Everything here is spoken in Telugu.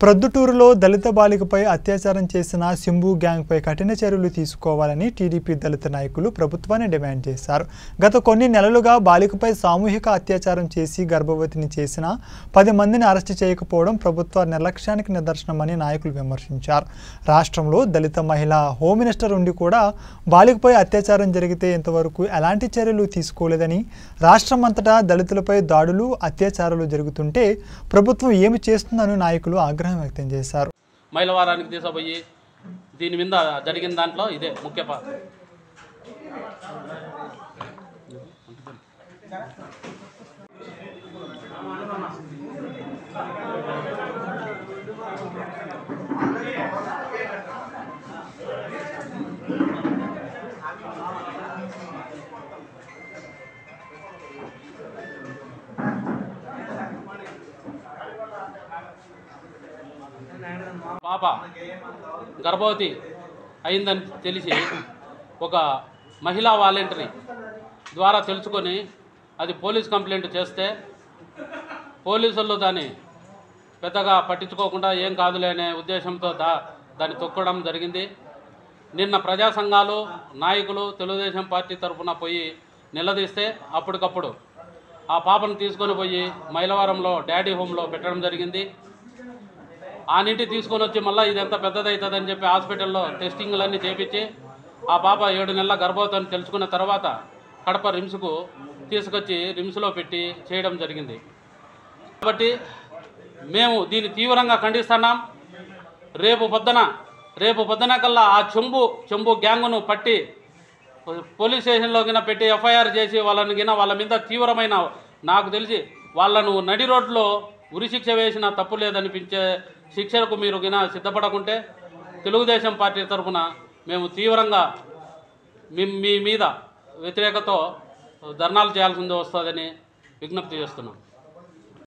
ప్రొద్దుటూరులో దళిత బాలికపై అత్యాచారం చేసిన సింబు గ్యాంగ్పై కఠిన చర్యలు తీసుకోవాలని టీడీపీ దళిత నాయకులు ప్రభుత్వాన్ని డిమాండ్ చేశారు గత కొన్ని నెలలుగా బాలికపై సామూహిక అత్యాచారం చేసి గర్భవతిని చేసిన పది మందిని అరెస్టు చేయకపోవడం ప్రభుత్వ నిర్లక్ష్యానికి నిదర్శనమని నాయకులు విమర్శించారు రాష్ట్రంలో దళిత మహిళ హోమ్ మినిస్టర్ ఉండి కూడా బాలికపై అత్యాచారం జరిగితే ఇంతవరకు ఎలాంటి చర్యలు తీసుకోలేదని రాష్ట్రం అంతటా దళితులపై దాడులు అత్యాచారాలు జరుగుతుంటే ప్రభుత్వం ఏమి చేస్తుందని నాయకులు ఆగ్రహం వ్యక్తం చేశారు మైలవారానికి తీసుకుపోయి దీని మీద జరిగిన దాంట్లో ఇదే ముఖ్య పాత్ర పాప గర్భవతి అయిందని తెలిసి ఒక మహిళా వాలంటరీ ద్వారా తెలుసుకొని అది పోలీస్ కంప్లైంట్ చేస్తే పోలీసులు దాన్ని పెద్దగా పట్టించుకోకుండా ఏం కాదులే అనే ఉద్దేశంతో దా దాన్ని తొక్కడం జరిగింది నిన్న ప్రజా సంఘాలు నాయకులు తెలుగుదేశం పార్టీ తరఫున పోయి నిలదీస్తే అప్పటికప్పుడు ఆ పాపను తీసుకొని పోయి మైలవరంలో డాడీ హోమ్లో పెట్టడం జరిగింది ఆ నీటి తీసుకొని వచ్చి మళ్ళీ ఇది ఎంత పెద్దదవుతుందని చెప్పి హాస్పిటల్లో టెస్టింగ్లన్నీ చేపించి ఆ పాప ఏడు నెలల గర్భవతి అని తెలుసుకున్న తర్వాత కడప రిమ్స్కు తీసుకొచ్చి రిమ్స్లో పెట్టి చేయడం జరిగింది కాబట్టి మేము దీన్ని తీవ్రంగా ఖండిస్తున్నాం రేపు పొద్దున రేపు పొద్దున కల్లా ఆ చెంబు చెంబు గ్యాంగును పట్టి పోలీస్ స్టేషన్లో గిన పెట్టి ఎఫ్ఐఆర్ చేసి వాళ్ళని గిన వాళ్ళ మీద తీవ్రమైన నాకు తెలిసి వాళ్ళను నడి రోడ్లో ఉరిశిక్ష వేసిన తప్పు లేదనిపించే శిక్షలకు మీరు గిన సిద్ధపడకుంటే తెలుగుదేశం పార్టీ తరఫున మేము తీవ్రంగా మీ మీ మీద వ్యతిరేకతో ధర్నాలు చేయాల్సింది వస్తుందని విజ్ఞప్తి చేస్తున్నాం